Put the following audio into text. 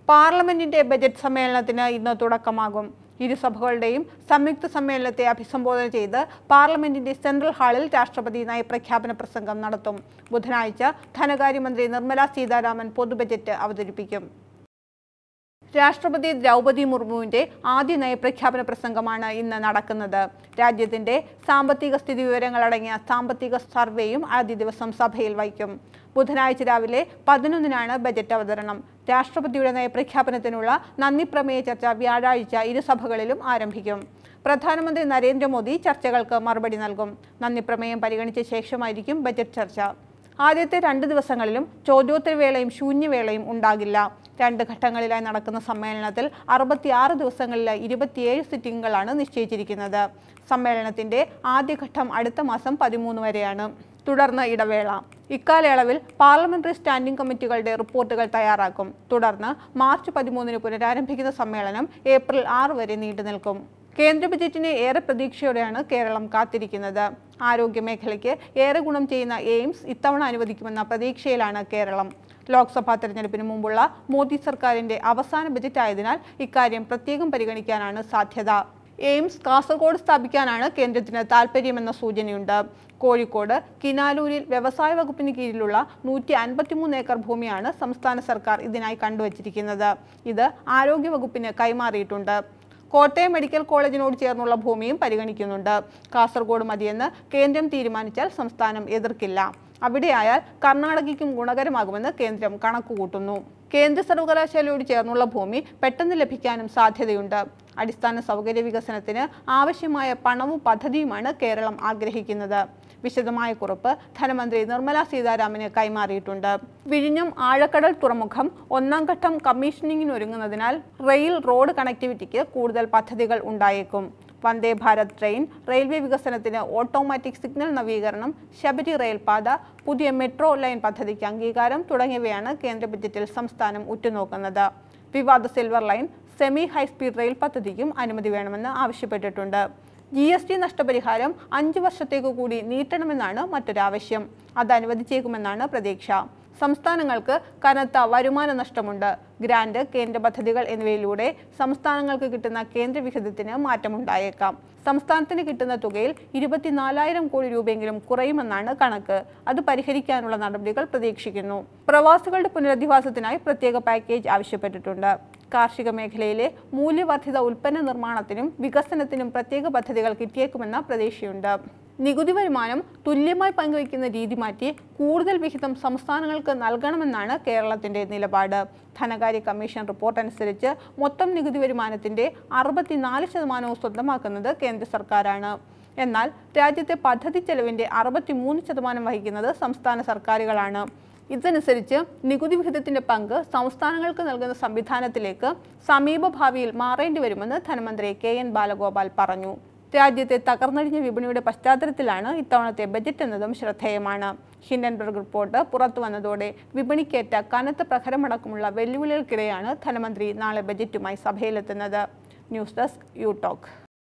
പാർലമെന്റിന്റെ ബജറ്റ് സമ്മേളനത്തിന് ഇന്ന് തുടക്കമാകും ഇരുസഭകളുടെയും സംയുക്ത സമ്മേളനത്തെ അഭിസംബോധന ചെയ്ത് പാർലമെന്റിന്റെ സെൻട്രൽ ഹാളിൽ രാഷ്ട്രപതി നയപ്രഖ്യാപന പ്രസംഗം നടത്തും ബുധനാഴ്ച ധനകാര്യമന്ത്രി നിർമ്മല സീതാരാമൻ പൊതുബജറ്റ് അവതരിപ്പിക്കും രാഷ്ട്രപതി ദ്രൗപദി മുർമുവിന്റെ ആദ്യ നയപ്രഖ്യാപന പ്രസംഗമാണ് ഇന്ന് നടക്കുന്നത് രാജ്യത്തിന്റെ സാമ്പത്തിക സ്ഥിതി വിവരങ്ങളടങ്ങിയ സാമ്പത്തിക സർവേയും ആദ്യ ദിവസം സഭയിൽ വയ്ക്കും ബുധനാഴ്ച രാവിലെ പതിനൊന്നിനാണ് ബജറ്റ് അവതരണം രാഷ്ട്രപതിയുടെ നയപ്രഖ്യാപനത്തിനുള്ള നന്ദി പ്രമേയ ചർച്ച വ്യാഴാഴ്ച ഇരുസഭകളിലും ആരംഭിക്കും പ്രധാനമന്ത്രി നരേന്ദ്രമോദി ചർച്ചകൾക്ക് മറുപടി നൽകും നന്ദി പ്രമേയം പരിഗണിച്ച ശേഷമായിരിക്കും ബജറ്റ് ചർച്ച ആദ്യത്തെ രണ്ട് ദിവസങ്ങളിലും ചോദ്യോത്തരവേളയും ശൂന്യവേളയും ഉണ്ടാകില്ല രണ്ട് ഘട്ടങ്ങളിലായി നടക്കുന്ന സമ്മേളനത്തിൽ അറുപത്തിയാറ് ദിവസങ്ങളിലെ ഇരുപത്തിയേഴ് സിറ്റിംഗുകളാണ് നിശ്ചയിച്ചിരിക്കുന്നത് സമ്മേളനത്തിന്റെ ആദ്യഘട്ടം അടുത്ത മാസം പതിമൂന്ന് വരെയാണ് തുടർന്ന് ഇടവേള ഇക്കാലയളവിൽ പാർലമെന്ററി സ്റ്റാൻഡിംഗ് കമ്മിറ്റികളുടെ റിപ്പോർട്ടുകൾ തയ്യാറാക്കും തുടർന്ന് മാർച്ച് പതിമൂന്നിന് പുനരാരംഭിക്കുന്ന സമ്മേളനം ഏപ്രിൽ ആറ് വരെ നീണ്ടുനിൽക്കും കേന്ദ്ര ബജറ്റിനെ ഏറെ പ്രതീക്ഷയോടെയാണ് കേരളം കാത്തിരിക്കുന്നത് ആരോഗ്യ മേഖലയ്ക്ക് ഏറെ ഗുണം ചെയ്യുന്ന എയിംസ് ഇത്തവണ അനുവദിക്കുമെന്ന പ്രതീക്ഷയിലാണ് കേരളം ലോക്സഭാ തെരഞ്ഞെടുപ്പിന് മുമ്പുള്ള മോദി സർക്കാരിന്റെ അവസാന ബജറ്റ് ആയതിനാൽ ഇക്കാര്യം പ്രത്യേകം പരിഗണിക്കാനാണ് സാധ്യത എയിംസ് കാസർഗോഡ് സ്ഥാപിക്കാനാണ് കേന്ദ്രത്തിന് താൽപ്പര്യമെന്ന സൂചനയുണ്ട് കോഴിക്കോട് കിനാലൂരിൽ വ്യവസായ വകുപ്പിന് കീഴിലുള്ള നൂറ്റി അൻപത്തിമൂന്ന് ഏക്കർ ഭൂമിയാണ് സംസ്ഥാന സർക്കാർ ഇതിനായി കണ്ടുവച്ചിരിക്കുന്നത് ഇത് ആരോഗ്യ വകുപ്പിന് കൈമാറിയിട്ടുണ്ട് കോട്ടയം മെഡിക്കൽ കോളേജിനോട് ചേർന്നുള്ള ഭൂമിയും പരിഗണിക്കുന്നുണ്ട് കാസർഗോഡ് മതിയെന്ന് കേന്ദ്രം തീരുമാനിച്ചാൽ സംസ്ഥാനം എതിർക്കില്ല അവിടെയായാൽ കർണാടകയ്ക്കും ഗുണകരമാകുമെന്ന് കേന്ദ്രം കണക്കുകൂട്ടുന്നു കേന്ദ്ര സർവകലാശാലയോട് ചേർന്നുള്ള ഭൂമി പെട്ടെന്ന് ലഭിക്കാനും സാധ്യതയുണ്ട് അടിസ്ഥാന സൗകര്യ വികസനത്തിന് ആവശ്യമായ പണവും പദ്ധതിയുമാണ് കേരളം ആഗ്രഹിക്കുന്നത് വിശദമായ കുറിപ്പ് ധനമന്ത്രി നിർമ്മല സീതാരാമന് കൈമാറിയിട്ടുണ്ട് വിഴിഞ്ഞം ആഴക്കടൽ തുറമുഖം ഒന്നാം ഘട്ടം കമ്മീഷനിങ്ങിനൊരുങ്ങുന്നതിനാൽ റെയിൽ റോഡ് കണക്ടിവിറ്റിക്ക് കൂടുതൽ പദ്ധതികൾ ഉണ്ടായേക്കും വന്ദേ ഭാരത് ട്രെയിൻ റെയിൽവേ വികസനത്തിന് ഓട്ടോമാറ്റിക് സിഗ്നൽ നവീകരണം ശബരി റെയിൽപാത പുതിയ മെട്രോ ലൈൻ പദ്ധതിക്ക് അംഗീകാരം തുടങ്ങിയവയാണ് കേന്ദ്ര ബജറ്റിൽ സംസ്ഥാനം ഉറ്റുനോക്കുന്നത് വിവാദ silver line semi high speed rail പദ്ധതിക്കും അനുമതി വേണമെന്ന് ആവശ്യപ്പെട്ടിട്ടുണ്ട് ജി എസ് ടി നഷ്ടപരിഹാരം അഞ്ച് വർഷത്തേക്ക് കൂടി നീട്ടണമെന്നാണ് മറ്റൊരാവശ്യം അത് അനുവദിച്ചേക്കുമെന്നാണ് പ്രതീക്ഷ സംസ്ഥാനങ്ങൾക്ക് കനത്ത വരുമാന നഷ്ടമുണ്ട് ഗ്രാന്റ് കേന്ദ്ര പദ്ധതികൾ എന്നിവയിലൂടെ സംസ്ഥാനങ്ങൾക്ക് കിട്ടുന്ന കേന്ദ്ര വിഹിതത്തിന് മാറ്റമുണ്ടായേക്കാം സംസ്ഥാനത്തിന് കിട്ടുന്ന തുകയിൽ ഇരുപത്തിനാലായിരം കോടി രൂപയെങ്കിലും കുറയുമെന്നാണ് കണക്ക് അത് പരിഹരിക്കാനുള്ള നടപടികൾ പ്രതീക്ഷിക്കുന്നു പ്രവാസികളുടെ പുനരധിവാസത്തിനായി പ്രത്യേക പാക്കേജ് ആവശ്യപ്പെട്ടിട്ടുണ്ട് കാർഷിക മേഖലയിലെ മൂല്യവർദ്ധിത ഉൽപ്പന്ന നിർമ്മാണത്തിനും വികസനത്തിനും പ്രത്യേക പദ്ധതികൾ കിട്ടിയേക്കുമെന്ന പ്രതീക്ഷയുണ്ട് നികുതി വരുമാനം തുല്യമായി പങ്കുവയ്ക്കുന്ന രീതി മാറ്റി കൂടുതൽ വിഹിതം സംസ്ഥാനങ്ങൾക്ക് നൽകണമെന്നാണ് കേരളത്തിന്റെ നിലപാട് ധനകാര്യ കമ്മീഷൻ റിപ്പോർട്ട് അനുസരിച്ച് മൊത്തം നികുതി വരുമാനത്തിന്റെ അറുപത്തിനാല് ശതമാനവും സ്വന്തമാക്കുന്നത് കേന്ദ്ര സർക്കാരാണ് എന്നാൽ രാജ്യത്തെ പദ്ധതി ചെലവിന്റെ അറുപത്തിമൂന്ന് ശതമാനം വഹിക്കുന്നത് സംസ്ഥാന സർക്കാരുകളാണ് ഇതനുസരിച്ച് നികുതി വിഹിതത്തിന്റെ പങ്ക് സംസ്ഥാനങ്ങൾക്ക് നൽകുന്ന സംവിധാനത്തിലേക്ക് സമീപഭാവിയിൽ മാറേണ്ടി വരുമെന്ന് ധനമന്ത്രി കെ എൻ ബാലഗോപാൽ പറഞ്ഞു രാജ്യത്തെ തകർന്നടിഞ്ഞ വിപണിയുടെ പശ്ചാത്തലത്തിലാണ് ഇത്തവണത്തെ ബജറ്റ് എന്നതും ശ്രദ്ധേയമാണ് ഹിൻഡൻബർഗ് റിപ്പോർട്ട് പുറത്തു വന്നതോടെ വിപണിക്കേറ്റ കനത്ത പ്രഹരമടക്കമുള്ള വെല്ലുവിളികൾക്കിടെയാണ് ധനമന്ത്രി നാളെ ബജറ്റുമായി സഭയിലെത്തുന്നത് ന്യൂസ് ഡെസ്ക് യു ടോക്ക്